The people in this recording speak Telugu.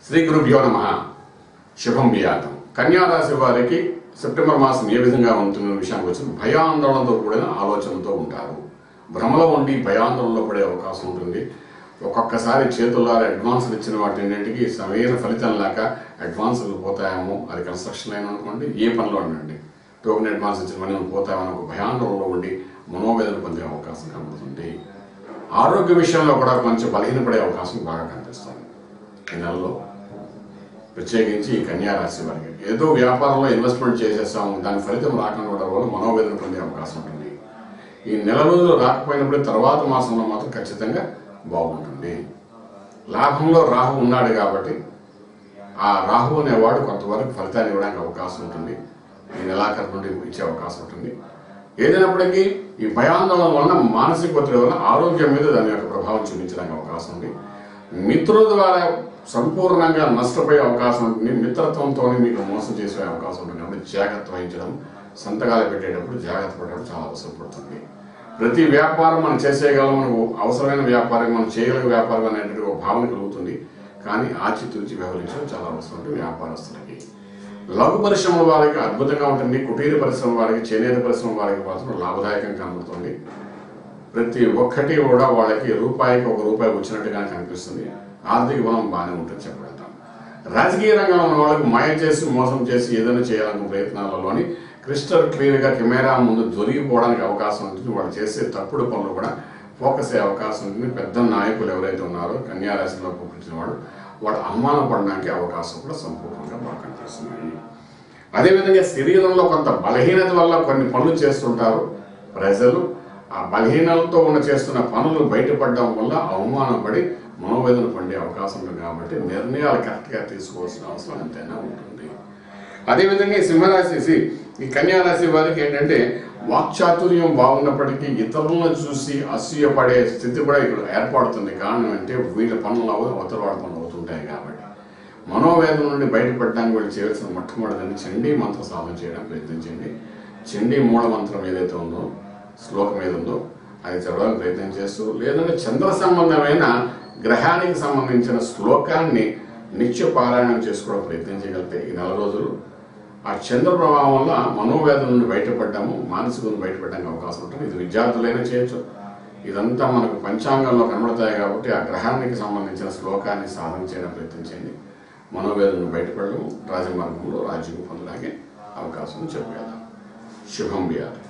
శ్రీ గురుభ్యో నమ శుభం వ్యాతం కన్యారాశి వారికి సెప్టెంబర్ మాసం ఏ విధంగా ఉంటున్న విషయానికి వచ్చి భయాందోళనతో కూడిన ఆలోచనతో ఉంటారు భ్రమలో ఉండి భయాందోళనలో పడే అవకాశం ఉంటుంది ఒక్కొక్కసారి చేతుల్లో అడ్వాన్సులు ఇచ్చిన వాటిన్నింటికి సరైన ఫలితం లేక అడ్వాన్సులు పోతాయేమో అది కన్స్ట్రక్షన్ అయిన అనుకోండి ఏ పనిలో ఉండండి టోకెన్ అడ్వాన్స్ ఇచ్చిన మనీ పోతామని ఒక భయాందోళనలో ఉండి మనోవేదన పొందే అవకాశం కనబడుతుంది ఆరోగ్య విషయంలో కూడా కొంచెం బలహీనపడే అవకాశం బాగా కనిపిస్తుంది ఈ నెలలో ప్రత్యేకించి ఈ కన్యా రాశి వారికి ఏదో వ్యాపారంలో ఇన్వెస్ట్మెంట్ చేసేస్తాము దాని ఫలితం రాకుండా ఉండడం వల్ల మనోవేదన పొందే అవకాశం ఉంటుంది ఈ నెల రోజులు రాకపోయినప్పుడు తర్వాత మాసంలో మాత్రం ఖచ్చితంగా బాగుంటుంది లాభంలో రాహు ఉన్నాడు కాబట్టి ఆ రాహు అనేవాడు కొంతవరకు ఫలితాన్ని ఇవ్వడానికి అవకాశం ఉంటుంది ఈ నెలాఖరు నుండి ఇచ్చే అవకాశం ఉంటుంది ఏదైనప్పటికీ ఈ భయాందోళన వలన మానసిక ఒత్తిడి వలన ఆరోగ్యం మీద దాని యొక్క ప్రభావం చూపించడానికి అవకాశం ఉంది మిత్రుల ద్వారా సంపూర్ణంగా నష్టపోయే అవకాశం ఉంటుంది మిత్రత్వంతో మీకు మోసం చేసే అవకాశం ఉంటుంది కాబట్టి జాగ్రత్త వహించడం సంతకాలు పెట్టేటప్పుడు జాగ్రత్త పడడం చాలా అవసరం పడుతుంది ప్రతి వ్యాపారం మనం చేసేయగలం మనకు అవసరమైన వ్యాపారం మనం చేయగలిగే వ్యాపారం అనేటువంటి ఒక భావన కలుగుతుంది కానీ ఆచితూచి వ్యవహరించడం చాలా అవసరం ఉంటుంది వ్యాపారస్తులకి లఘు పరిశ్రమల వారికి అద్భుతంగా ఉంటుంది కుటీర పరిశ్రమ వారికి చేనేత పరిశ్రమ వారికి మాత్రం లాభదాయకంగా కనబడుతుంది ప్రతి ఒక్కటి కూడా వాళ్ళకి రూపాయికి ఒక రూపాయి వచ్చినట్టుగా కనిపిస్తుంది ఆర్థిక బలం బాగానే ఉంటుంది చెప్పగలుగుతాం రాజకీయ రంగంలో ఉన్న వాళ్ళకి మాయ చేసి మోసం చేసి ఏదైనా చేయాలనే ప్రయత్నాలలోని క్రిస్టల్ క్లియర్గా కెమెరా ముందు దొరికిపోవడానికి అవకాశం ఉంటుంది వాళ్ళు చేసే తప్పుడు పనులు కూడా ఫోకస్ అయ్యే అవకాశం ఉంటుంది పెద్ద నాయకులు ఎవరైతే ఉన్నారో కన్యా రాశిలో పుట్టిన వాడు వాడు అవమానం పడడానికి అవకాశం కూడా సంపూర్ణంగా బాగా కనిపిస్తున్నాయి అదేవిధంగా శరీరంలో కొంత బలహీనత వల్ల కొన్ని పనులు చేస్తుంటారు ప్రజలు ఆ బలహీనలతో ఉన్న చేస్తున్న పనులు బయటపడడం వల్ల అవమానపడి మనోవేదన పండే అవకాశం ఉంటుంది కాబట్టి నిర్ణయాలు కరెక్ట్గా తీసుకోవాల్సిన అవసరం ఎంతైనా ఉంటుంది అదేవిధంగా ఈ సింహరాశి ఈ కన్యారాశి వారికి ఏంటంటే వాక్చాతుర్యం బాగున్నప్పటికీ ఇతరులను చూసి అసూయపడే స్థితి కూడా ఇక్కడ ఏర్పడుతుంది కారణం అంటే వీళ్ళ పనులు అవ- అవతల వాళ్ళ పనులు అవుతుంటాయి కాబట్టి మనోవేదన నుండి బయటపడడానికి వీళ్ళు చేయాల్సిన మొట్టమొదటిదని చండీ మంత్ర సాధన చేయడానికి ప్రయత్నించండి చండీ మూల మంత్రం ఏదైతే ఉందో శ్లోకం ఏది ఉందో అది చదవడానికి ప్రయత్నం చేస్తూ లేదంటే చంద్ర సంబంధమైన గ్రహానికి సంబంధించిన శ్లోకాన్ని నిత్య పారాయణం చేసుకోవడం ప్రయత్నం చేయగలిగితే ఈ నెల రోజులు ఆ చంద్ర ప్రభావం వల్ల మనోవేదన నుండి బయటపడ్డాము మానసిక నుండి బయటపడడానికి అవకాశం ఉంటుంది ఇది విద్యార్థులైనా చేయొచ్చు ఇదంతా మనకు పంచాంగంలో కనబడతాయి కాబట్టి ఆ గ్రహానికి సంబంధించిన శ్లోకాన్ని సాధన చేయడం ప్రయత్నించండి మనోవేదన నుండి బయటపడము రాజమార్గంలో రాజ్యం పొందడానికి అవకాశం చెప్పగలం శుభం వ్యాధి